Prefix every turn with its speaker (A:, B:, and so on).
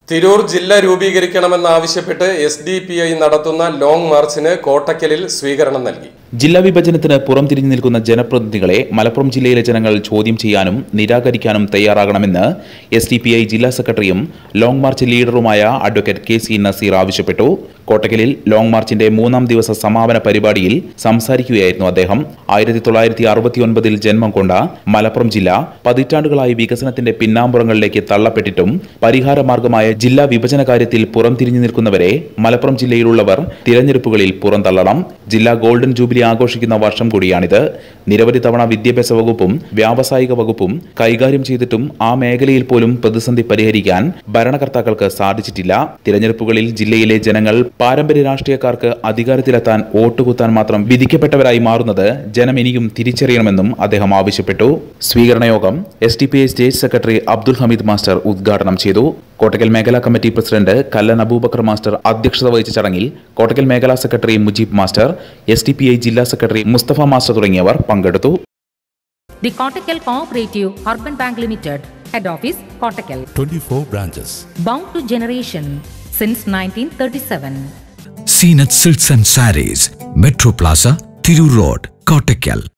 A: തിരൂർ ജില്ല രൂപീകരിക്കണമെന്നാവശ്യപ്പെട്ട് S D P I നടത്തുന്ന ലോങ് മാർച്ചിന് കോട്ടക്കലിൽ സ്വീകരണം നൽകി
B: ജില്ലാ വിഭജനത്തിന് പുറംതിരിഞ്ഞു നിൽക്കുന്ന ജനപ്രതിനിധികളെ മലപ്പുറം ജില്ലയിലെ ജനങ്ങൾ ചോദ്യം ചെയ്യാനും നിരാകരിക്കാനും തയ്യാറാകണമെന്ന് എസ് ഡി പി ഐ ജില്ലാ സെക്രട്ടറിയും ലോങ് മാർച്ച് ലീഡറുമായ അഡ്വക്കേറ്റ് കെ സി നസീർ ആവശ്യപ്പെട്ടു കോട്ടക്കലിൽ ലോങ് മാർച്ചിന്റെ മൂന്നാം ദിവസ സമാപന പരിപാടിയിൽ സംസാരിക്കുകയായിരുന്നു അദ്ദേഹം ആയിരത്തി തൊള്ളായിരത്തി അറുപത്തിയൊൻപതിൽ ജന്മം കൊണ്ട മലപ്പുറം ജില്ല പതിറ്റാണ്ടുകളായി വികസനത്തിന്റെ പിന്നാമ്പുറങ്ങളിലേക്ക് തള്ളപ്പെട്ടിട്ടും പരിഹാരമാർഗമായ ജില്ലാ വിഭജന കാര്യത്തിൽ പുറംതിരിഞ്ഞു നിൽക്കുന്നവരെ മലപ്പുറം ജില്ലയിലുള്ളവർ തിരഞ്ഞെടുപ്പുകളിൽ പുറന്തള്ളണം ജില്ലാ ഗോൾഡൻ ജൂബിലി ആഘോഷിക്കുന്ന വർഷം കൂടിയാണിത് നിരവധി തവണ വിദ്യാഭ്യാസ വകുപ്പും വ്യാവസായിക വകുപ്പും കൈകാര്യം ചെയ്തിട്ടും ആ മേഖലയിൽ പോലും പ്രതിസന്ധി പരിഹരിക്കാൻ ഭരണകർത്താക്കൾക്ക് സാധിച്ചിട്ടില്ല തിരഞ്ഞെടുപ്പുകളിൽ ജില്ലയിലെ ജനങ്ങൾ പാരമ്പര്യ രാഷ്ട്രീയക്കാർക്ക് അധികാരത്തിലെത്താൻ വോട്ടുകുത്താൻ മാത്രം വിധിക്കപ്പെട്ടവരായി മാറുന്നത് ജനം ഇനിയും തിരിച്ചറിയണമെന്നും അദ്ദേഹം ആവശ്യപ്പെട്ടു സ്വീകരണ യോഗം S D P I state secretary Abdul Hameed master ഉദ്ഘാടനം ചെയ്തു കോട്ടക്കൽ മേഖലാ committee president Kallan Abubakar master അധ്യക്ഷത വഹിച്ച ചടങ്ങിൽ കോട്ടക്കൽ മേഖലാ secretary Mujeeb master S D P I ജില്ലാ സെക്രട്ടറി മുസ്തഫ മാസ്റ്റർ തുടങ്ങിയവർ പങ്കെടുത്തു
C: The Kottakkal Cooperative Urban Bank Limited, Head Office, Kottakkal.
D: 24 branches.
C: Bound to generation since 1937.
E: Seen at Silks and Saris, Metro Plaza, Thiru Road, Kottakkal.